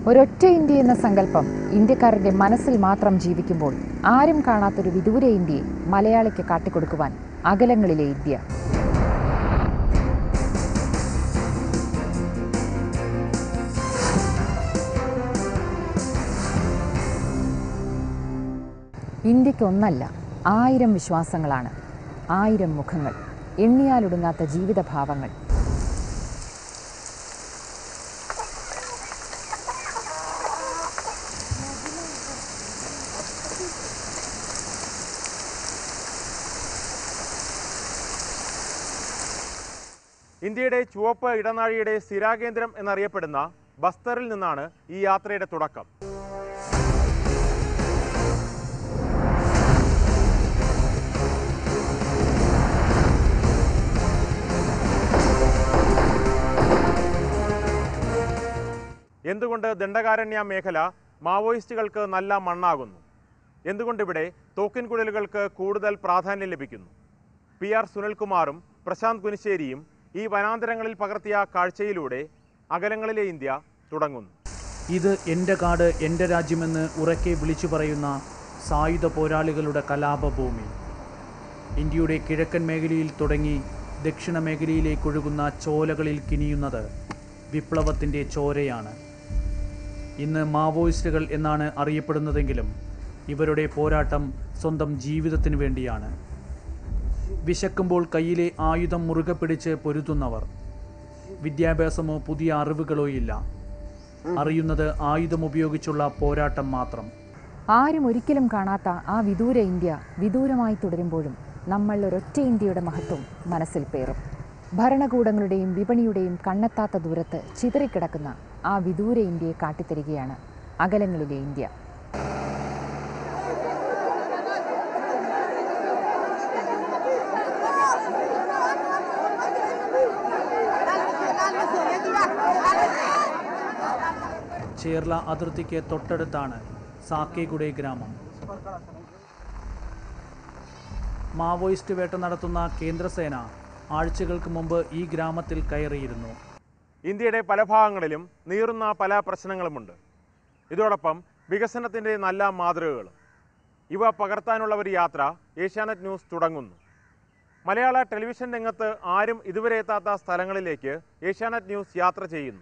ഒരൊറ്റ ഇന്ത്യ എന്ന സങ്കല്പം ഇന്ത്യക്കാരന്റെ മനസ്സിൽ മാത്രം ജീവിക്കുമ്പോൾ ആരും കാണാത്തൊരു വിദൂര ഇന്ത്യയെ മലയാളിക്ക് കാട്ടിക്കൊടുക്കുവാൻ അകലങ്ങളിലെ ഇന്ത്യ ഇന്ത്യക്ക് ഒന്നല്ല ആയിരം വിശ്വാസങ്ങളാണ് ആയിരം മുഖങ്ങൾ എണ്ണിയാലൊടുങ്ങാത്ത ജീവിതഭാവങ്ങൾ ഇന്ത്യയുടെ ചുവപ്പ് ഇടനാഴിയുടെ സ്ഥിരാകേന്ദ്രം എന്നറിയപ്പെടുന്ന ബസ്തറിൽ നിന്നാണ് ഈ യാത്രയുടെ തുടക്കം എന്തുകൊണ്ട് ദണ്ഡകാരണ്യ മേഖല മാവോയിസ്റ്റുകൾക്ക് നല്ല മണ്ണാകുന്നു എന്തുകൊണ്ടിവിടെ തോക്കിൻ കുഴലുകൾക്ക് കൂടുതൽ പ്രാധാന്യം ലഭിക്കുന്നു പി ആർ സുനിൽകുമാറും പ്രശാന്ത് കുനിശ്ശേരിയും ഈ വനാന്തരങ്ങളിൽ പകർത്തിയ കാഴ്ചയിലൂടെ അകലങ്ങളിലെ ഇന്ത്യ തുടങ്ങുന്നു ഇത് എൻ്റെ കാട് എൻ്റെ രാജ്യമെന്ന് ഉറക്കെ വിളിച്ചു പറയുന്ന സായുധ പോരാളികളുടെ കലാപഭൂമി ഇന്ത്യയുടെ കിഴക്കൻ മേഖലയിൽ തുടങ്ങി ദക്ഷിണ മേഖലയിലേക്കൊഴുകുന്ന ചോലകളിൽ കിനിയുന്നത് വിപ്ലവത്തിൻ്റെ ചോരയാണ് ഇന്ന് മാവോയിസ്റ്റുകൾ എന്നാണ് അറിയപ്പെടുന്നതെങ്കിലും ഇവരുടെ പോരാട്ടം സ്വന്തം ജീവിതത്തിന് വേണ്ടിയാണ് വിശക്കുമ്പോൾ കയ്യിലെ ആയുധം മുറുകെ പിടിച്ച് പൊരുതുന്നവർ വിദ്യാഭ്യാസമോ പുതിയ അറിവുകളോ ഇല്ല അറിയുന്നത് ആയുധം ഉപയോഗിച്ചുള്ള പോരാട്ടം മാത്രം ആരും ഒരിക്കലും കാണാത്ത ആ വിദൂര ഇന്ത്യ വിദൂരമായി തുടരുമ്പോഴും നമ്മൾ ഒരൊറ്റ ഇന്ത്യയുടെ മഹത്വം മനസ്സിൽ പേറും ഭരണകൂടങ്ങളുടെയും വിപണിയുടെയും കണ്ണെത്താത്ത ദൂരത്ത് ചിതറിക്കിടക്കുന്ന ആ വിദൂര ഇന്ത്യയെ കാട്ടിത്തരികയാണ് അകലങ്ങളിലെ ഇന്ത്യ ചേർല അതിർത്തിക്ക് തൊട്ടടുത്താണ് സാക്കേഗുഡെ ഗ്രാമം മാവോയിസ്റ്റ് വേട്ട നടത്തുന്ന കേന്ദ്രസേന ആഴ്ചകൾക്ക് മുമ്പ് ഈ ഗ്രാമത്തിൽ കയറിയിരുന്നു ഇന്ത്യയുടെ പല ഭാഗങ്ങളിലും നീറുന്ന പല പ്രശ്നങ്ങളുമുണ്ട് ഇതോടൊപ്പം വികസനത്തിൻ്റെ നല്ല മാതൃകകളും ഇവ പകർത്താനുള്ള ഒരു യാത്ര ഏഷ്യാനെറ്റ് ന്യൂസ് തുടങ്ങുന്നു മലയാള ടെലിവിഷൻ രംഗത്ത് ആരും ഇതുവരെ എത്താത്ത സ്ഥലങ്ങളിലേക്ക് ഏഷ്യാനെറ്റ് ന്യൂസ് യാത്ര ചെയ്യുന്നു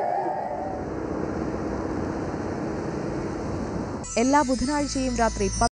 എല്ലാ ബുധനാഴ്ചയും രാത്രി